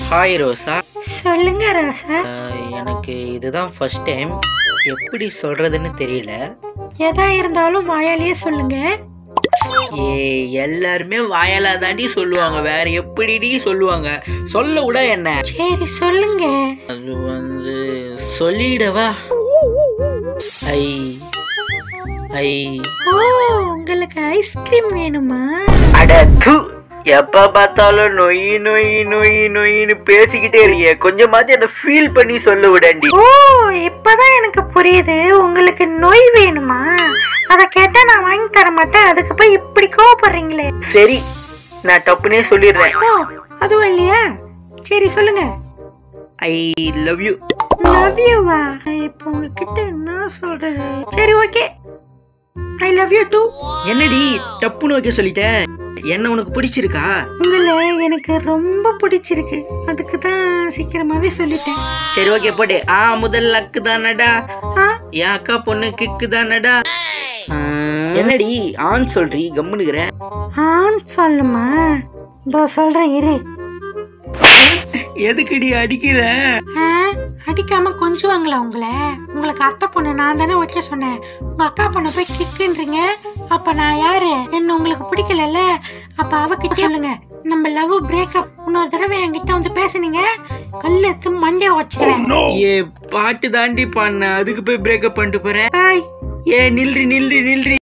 hi ரோசா சொல்லுங்க ராசா அஹ், எனக்கு இதுதான் ஃபர்ஸ்ட் டைம் எப்படி சொல்றதுன்னு தெரியல எதா இருந்தாலும் வாயாலேயே சொல்லுங்க ஏ எல்லாருமே வாயால தாண்டி சொல்லுவாங்க வேற எப்படிடி சொல்லுவாங்க சொல்ல விட என்ன சரி சொல்லுங்க அது வந்து சொல்லிடவா ஐ ஐ ஓ உங்களுக்கு ஐஸ்கிரீம் வேணுமா அட து எப்ப பார்த்தாலும் நொய் நொய் நொய் நொயின்னு பேசிக்கிட்டே இருக்கிய கொஞ்சமாச்சும் என்ன ஃபீல் பண்ணி சொல்ல விடண்டி ஓ இப்பதான் எனக்கு புரியுது உங்களுக்கு நோய் வேணுமா அத கேட்டா நான் வாங்கி தர மாட்டேன் அதுக்கு போய் இப்படி கோவப்படுறீங்களே சரி நான் தப்புனே சொல்லிடுறேன் ஓ அதுவும் இல்லையா சரி சொல்லுங்க ஐ லவ் யூ லவ் யூவா இப்போ உங்ககிட்ட என்ன சொல்றது சரி okay I love you too என்னடி தப்புன்னு வைக்க சொல்லிட்டேன் என்ன உனக்கு பிடிச்சிருக்கா உங்களை எனக்கு ரொம்ப பிடிச்சிருக்கு அதுக்கு தான் சீக்கிரமாவே சொல்லிட்டேன் சரி ஓகே போட்டு ஆ முதல் லக்கு தானடா ஆ என் அக்கா பொண்ணு கிக்கு தானடா ஆ, என்னடி ஆண் சொல்றீ கம்முனுக்குற ஆன் சொல்லுமா இதோ சொல்றேன் இரு எதுக்குடி அடிக்கிற ஆ, அடிக்காம கொஞ்சுவாங்களா உங்களை உங்களுக்கு அத்தை பொண்ணு நான் தானே வைக்க சொன்னேன் உங்க அக்கா பொண்ணை போய் கிக்குன்றீங்க அப்ப நான் யாரு என்ன உங்களுக்கு பிடிக்கலல்ல அப்ப அவகிட்ட சொல்லுங்க நம்ம லவ் பிரேக்கப் இன்னொரு தடவை என்கிட்ட வந்து பேசுனீங்க கல் எடுத்து மண்டைய வச்சிருவேன் ஏ பாட்டு தாண்டி பண்ண அதுக்கு போய் பிரேக்கப் பண்ணிட்டு போற பாய் ஏ நில்றி நில்றி நில்றி